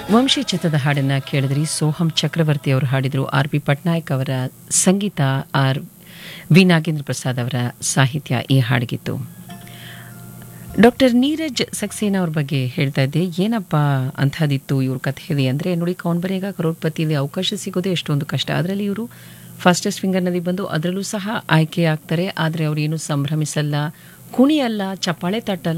ವಂಶಿ ಚಿತ್ರದ ಹಾಡನ್ನ ಕೇಳಿದ್ರಿ ಸೋಹಂ ಚಕ್ರವರ್ತಿ ಅವರು ಹಾಡಿದ್ರು ಆರ್ ಪಿ ಪಟ್ನಾಯಕ್ ಅವರ ಸಂಗೀತ ಆರ್ ವಿ ನಾಗೇಂದ್ರ ಪ್ರಸಾದ್ ಅವರ ಸಾಹಿತ್ಯ ಈ ಹಾಡಿಗಿತ್ತು ಡಾಕ್ಟರ್ ನೀರಜ್ ಸಕ್ಸೇನಾ ಅವ್ರ ಬಗ್ಗೆ ಹೇಳ್ತಾ ಇದ್ದೆ ಏನಪ್ಪ ಅಂಥದ್ದಿತ್ತು ಇವ್ರ ಕಥೆಯಲ್ಲಿ ಅಂದರೆ ನೋಡಿ ಕೌನ್ ಬರೇಗ ಕರೋಡ್ಪತಿಯಲ್ಲಿ ಅವಕಾಶ ಸಿಗೋದೇ ಎಷ್ಟೊಂದು ಕಷ್ಟ ಅದರಲ್ಲಿ ಇವರು ಫಾಸ್ಟೆಸ್ಟ್ ಫಿಂಗರ್ನಲ್ಲಿ ಬಂದು ಅದರಲ್ಲೂ ಸಹ ಆಯ್ಕೆ ಆಗ್ತಾರೆ ಆದರೆ ಅವ್ರು ಏನು ಸಂಭ್ರಮಿಸಲ್ಲ ಕುಣಿಯಲ್ಲ ಚಪ್ಪಾಳೆ ತಟ್ಟಲ್ಲ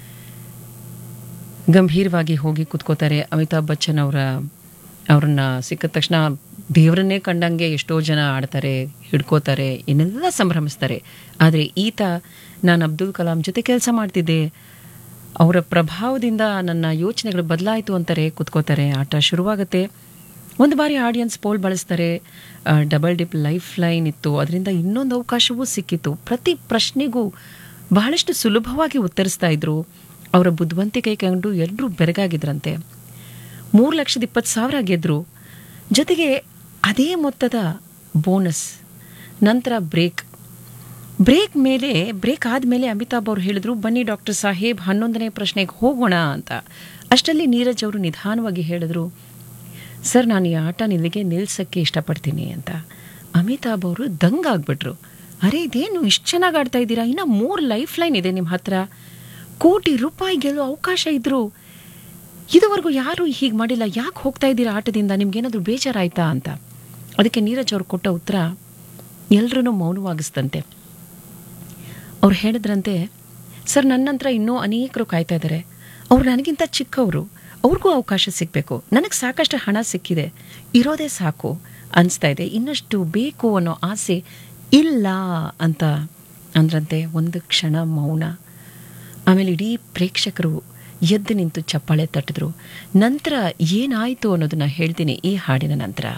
ಗಂಭೀರವಾಗಿ ಹೋಗಿ ಕುತ್ಕೋತಾರೆ ಅಮಿತಾಬ್ ಬಚ್ಚನ್ ಅವರ ಅವ್ರನ್ನ ಸಿಕ್ಕಿದ ತಕ್ಷಣ ದೇವರನ್ನೇ ಕಂಡಂಗೆ ಎಷ್ಟೋ ಜನ ಆಡ್ತಾರೆ ಹಿಡ್ಕೋತಾರೆ ಇನ್ನೆಲ್ಲ ಸಂಭ್ರಮಿಸ್ತಾರೆ ಆದರೆ ಈತ ನಾನು ಅಬ್ದುಲ್ ಕಲಾಂ ಜೊತೆ ಕೆಲಸ ಮಾಡ್ತಿದ್ದೆ ಅವರ ಪ್ರಭಾವದಿಂದ ನನ್ನ ಯೋಚನೆಗಳು ಬದಲಾಯಿತು ಅಂತಾರೆ ಕುತ್ಕೋತಾರೆ ಆಟ ಶುರುವಾಗುತ್ತೆ ಒಂದು ಬಾರಿ ಆಡಿಯನ್ಸ್ ಪೋಲ್ ಬಳಸ್ತಾರೆ ಡಬಲ್ ಡಿಪ್ ಲೈಫ್ ಲೈನ್ ಇತ್ತು ಅದರಿಂದ ಇನ್ನೊಂದು ಅವಕಾಶವೂ ಸಿಕ್ಕಿತ್ತು ಪ್ರತಿ ಪ್ರಶ್ನೆಗೂ ಬಹಳಷ್ಟು ಸುಲಭವಾಗಿ ಉತ್ತರಿಸ್ತಾ ಇದ್ರು ಅವರ ಬುದ್ಧಿವಂತಿಕೆ ಕಂಡು ಎಲ್ಲರೂ ಬೆರಗಾಗಿದ್ರಂತೆ ಮೂರು ಲಕ್ಷದ ಇಪ್ಪತ್ತು ಸಾವಿರ ಗೆದ್ರು ಜೊತೆಗೆ ಅದೇ ಮೊತ್ತದ ಬೋನಸ್ ನಂತರ ಬ್ರೇಕ್ ಬ್ರೇಕ್ ಮೇಲೆ ಬ್ರೇಕ್ ಆದಮೇಲೆ ಅಮಿತಾಬ್ ಅವರು ಹೇಳಿದ್ರು ಬನ್ನಿ ಡಾಕ್ಟರ್ ಸಾಹೇಬ್ ಹನ್ನೊಂದನೇ ಪ್ರಶ್ನೆಗೆ ಹೋಗೋಣ ಅಂತ ಅಷ್ಟರಲ್ಲಿ ನೀರಜ್ ಅವರು ನಿಧಾನವಾಗಿ ಹೇಳಿದ್ರು ಸರ್ ನಾನು ಈ ಆಟ ನಿಲ್ಲಿಗೆ ನಿಲ್ಸಕ್ಕೆ ಇಷ್ಟಪಡ್ತೀನಿ ಅಂತ ಅಮಿತಾಬ್ ಅವರು ದಂಗಾಗ್ಬಿಟ್ರು ಅರೆ ಇದೇನು ಇಷ್ಟು ಚೆನ್ನಾಗಿ ಆಡ್ತಾ ಇದ್ದೀರಾ ಇನ್ನು ಮೂರು ಲೈಫ್ ಲೈನ್ ಇದೆ ನಿಮ್ಮ ಹತ್ರ ಕೋಟಿ ರೂಪಾಯಿ ಗೆಲ್ಲೋ ಅವಕಾಶ ಇದ್ರು ಇದುವರೆಗೂ ಯಾರೂ ಹೀಗೆ ಮಾಡಿಲ್ಲ ಯಾಕೆ ಹೋಗ್ತಾ ಇದ್ದೀರಾ ಆಟದಿಂದ ನಿಮ್ಗೇನಾದರೂ ಬೇಜಾರಾಯ್ತಾ ಅಂತ ಅದಕ್ಕೆ ನೀರಜ್ ಅವ್ರು ಕೊಟ್ಟ ಉತ್ತರ ಎಲ್ಲರೂ ಮೌನವಾಗಿಸ್ತಂತೆ ಅವ್ರು ಹೇಳಿದ್ರಂತೆ ಸರ್ ನನ್ನ ನಂತರ ಇನ್ನೂ ಅನೇಕರು ಕಾಯ್ತಾ ಇದ್ದಾರೆ ಅವ್ರು ನನಗಿಂತ ಚಿಕ್ಕವರು ಅವ್ರಿಗೂ ಅವಕಾಶ ಸಿಗಬೇಕು ನನಗೆ ಸಾಕಷ್ಟು ಹಣ ಸಿಕ್ಕಿದೆ ಇರೋದೇ ಸಾಕು ಅನಿಸ್ತಾ ಇದೆ ಇನ್ನಷ್ಟು ಬೇಕು ಅನ್ನೋ ಆಸೆ ಇಲ್ಲ ಅಂತ ಅಂದ್ರಂತೆ ಒಂದು ಕ್ಷಣ ಮೌನ ಆಮೇಲೆ ಇಡೀ ಪ್ರೇಕ್ಷಕರು ಎದ್ದು ನಿಂತು ಚಪ್ಪಾಳೆ ತಟ್ಟಿದ್ರು ನಂತರ ಏನಾಯಿತು ಅನ್ನೋದನ್ನ ಹೇಳ್ತೀನಿ ಈ ಹಾಡಿನ ನಂತರ